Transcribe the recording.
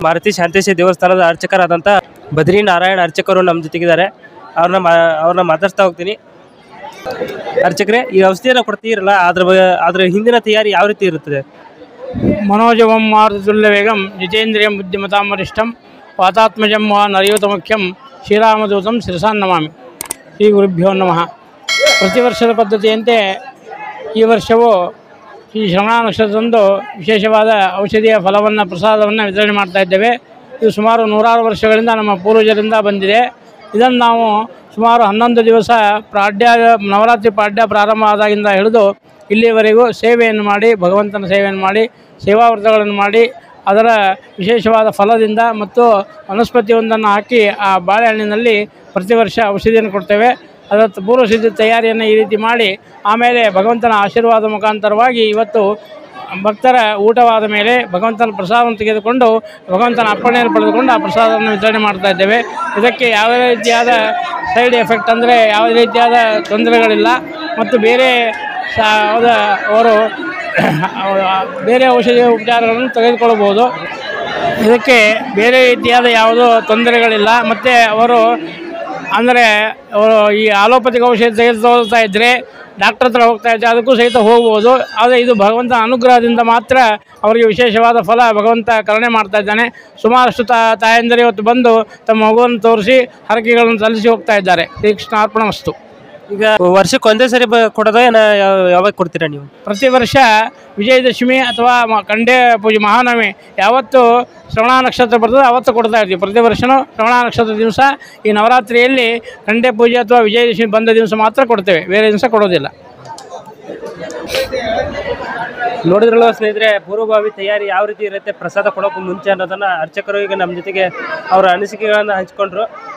ಮಾರುತಿ ಶಾಂತೇಶ್ವರಿ ದೇವಸ್ಥಾನದ ಅರ್ಚಕರಾದಂಥ ಬದ್ರಿ ನಾರಾಯಣ ಅರ್ಚಕರು ನಮ್ಮ ಜೊತೆಗಿದ್ದಾರೆ ಅವ್ರನ್ನ ಮಾ ಅವ್ರನ್ನ ಮಾತಾಡ್ತಾ ಹೋಗ್ತೀನಿ ಅರ್ಚಕರೇ ಈ ಔಷಧಿಯನ್ನು ಕೊಡ್ತೀರಲ್ಲ ಅದ್ರ ಬಗ್ಗೆ ಅದ್ರ ಹಿಂದಿನ ತಯಾರಿ ಯಾವ ರೀತಿ ಇರುತ್ತದೆ మనోజవం మారుతుల్యవేగం జితేంద్రియం బుద్ధిమతాం వరిష్టం వాతాత్మజం వా నరయూతముఖ్యం ಶ್ರೀರಾಮದೂತಂ ಶಿರಸಾನ್ನಮಾಮಿ ಶ್ರೀ ಗುರುಭ್ಯೋ ನಮಃ ಪ್ರತಿ ವರ್ಷದ ಪದ್ಧತಿಯಂತೆ ಈ ವರ್ಷವೂ ಈ ಶ್ರವಣ ನಕ್ಷತ್ರದಂದು ವಿಶೇಷವಾದ ಔಷಧಿಯ ಫಲವನ್ನು ಪ್ರಸಾದವನ್ನು ವಿತರಣೆ ಮಾಡ್ತಾ ಇದ್ದೇವೆ ಇದು ಸುಮಾರು ನೂರಾರು ವರ್ಷಗಳಿಂದ ನಮ್ಮ ಪೂರ್ವಜರಿಂದ ಬಂದಿದೆ ಇದನ್ನು ನಾವು ಸುಮಾರು ಹನ್ನೊಂದು ದಿವಸ ಪ್ರಾಡ್ಯ ನವರಾತ್ರಿ ಪಾಡ್ಯ ಪ್ರಾರಂಭ ಆದಾಗಿಂದ ಹಿಡಿದು ಇಲ್ಲಿಯವರೆಗೂ ಸೇವೆಯನ್ನು ಮಾಡಿ ಭಗವಂತನ ಸೇವೆಯನ್ನು ಮಾಡಿ ಸೇವಾ ವ್ರತಗಳನ್ನು ಮಾಡಿ ಅದರ ವಿಶೇಷವಾದ ಫಲದಿಂದ ಮತ್ತು ವನಸ್ಪತಿಯೊಂದನ್ನು ಹಾಕಿ ಆ ಬಾಳೆಹಣ್ಣಿನಲ್ಲಿ ಪ್ರತಿ ವರ್ಷ ಔಷಧಿಯನ್ನು ಕೊಡ್ತೇವೆ ಅದರ ಪೂರ್ವ ಸಿದ್ಧ ತಯಾರಿಯನ್ನು ಈ ರೀತಿ ಮಾಡಿ ಆಮೇಲೆ ಭಗವಂತನ ಆಶೀರ್ವಾದ ಮುಖಾಂತರವಾಗಿ ಇವತ್ತು ಭಕ್ತರ ಊಟವಾದ ಮೇಲೆ ಭಗವಂತನ ಪ್ರಸಾದವನ್ನು ತೆಗೆದುಕೊಂಡು ಭಗವಂತನ ಅಪ್ಪಣೆಯನ್ನು ಪಡೆದುಕೊಂಡು ಆ ಪ್ರಸಾದವನ್ನು ವಿತರಣೆ ಮಾಡ್ತಾ ಇದ್ದೇವೆ ಇದಕ್ಕೆ ಯಾವುದೇ ರೀತಿಯಾದ ಸೈಡ್ ಎಫೆಕ್ಟ್ ಅಂದರೆ ಯಾವುದೇ ರೀತಿಯಾದ ತೊಂದರೆಗಳಿಲ್ಲ ಮತ್ತು ಬೇರೆ ಸಾ ಯಾವ್ದ ಅವರು ಬೇರೆ ಔಷಧಿ ಉಪಚಾರಗಳನ್ನು ತೆಗೆದುಕೊಳ್ಳಬಹುದು ಇದಕ್ಕೆ ಬೇರೆ ರೀತಿಯಾದ ಯಾವುದೋ ತೊಂದರೆಗಳಿಲ್ಲ ಮತ್ತು ಅವರು ಅಂದರೆ ಅವರು ಈ ಆಲೋಪತಿಕ ಔಷಧಿ ತೆಗೆದುಕೊಳ್ತಾ ಇದ್ದರೆ ಡಾಕ್ಟರ್ ಹತ್ರ ಹೋಗ್ತಾ ಇದ್ದರೆ ಅದಕ್ಕೂ ಸಹಿತ ಹೋಗ್ಬೋದು ಆದರೆ ಇದು ಭಗವಂತನ ಅನುಗ್ರಹದಿಂದ ಮಾತ್ರ ಅವರಿಗೆ ವಿಶೇಷವಾದ ಫಲ ಭಗವಂತ ಕರುಣೆ ಮಾಡ್ತಾ ಇದ್ದಾನೆ ಸುಮಾರಷ್ಟು ತಾ ತಾಯಂದಿರು ಇವತ್ತು ಬಂದು ತಮ್ಮ ಮಗುವನ್ನು ತೋರಿಸಿ ಹರಕೆಗಳನ್ನು ಸಲ್ಲಿಸಿ ಹೋಗ್ತಾ ಇದ್ದಾರೆ ಶ್ರೀಕೃಷ್ಣ ಅರ್ಪಣ ವಸ್ತು ಈಗ ವರ್ಷಕ್ಕೆ ಒಂದೇ ಸರಿ ಬ ಕೊಡೋದು ಏನ ಯಾವ- ಯಾವಾಗ ಕೊಡ್ತೀರಾ ನೀವು ಪ್ರತಿ ವರ್ಷ ವಿಜಯದಶಮಿ ಅಥವಾ ಮ- ಖಂಡೇ ಪೂಜೆ ಮಹಾನವಮಿ ಯಾವತ್ತು ಶ್ರವಣ ನಕ್ಷತ್ರ ಬರ್ತದೆ ಅವತ್ತು ಕೊಡ್ತಾ ಇರ್ತೀವಿ ಪ್ರತಿ ವರ್ಷವೂ ಶ್ರವಣ ನಕ್ಷತ್ರ ದಿವಸ ಈ ನವರಾತ್ರಿಯಲ್ಲಿ ಖಂಡೇ ಪೂಜೆ ಅಥವಾ ವಿಜಯದಶಮಿ ಬಂದ ದಿವಸ ಮಾತ್ರ ಕೊಡ್ತೇವೆ ಬೇರೆ ದಿವಸ ಕೊಡೋದಿಲ್ಲ ನೋಡಿದ್ರಲ್ಲ ಸ್ನೇಹಿತರೆ ಪೂರ್ವಭಾವಿ ತಯಾರಿ ಯಾವ ರೀತಿ ಇರುತ್ತೆ ಪ್ರಸಾದ ಕೊಡೋಕ್ಕೂ ಮುಂಚೆ ಅನ್ನೋದನ್ನ ಅರ್ಚಕರು ಈಗ ನಮ್ಮ ಜೊತೆಗೆ ಅವರ ಅನಿಸಿಕೆಗಳನ್ನ ಹಂಚ್ಕೊಂಡ್ರು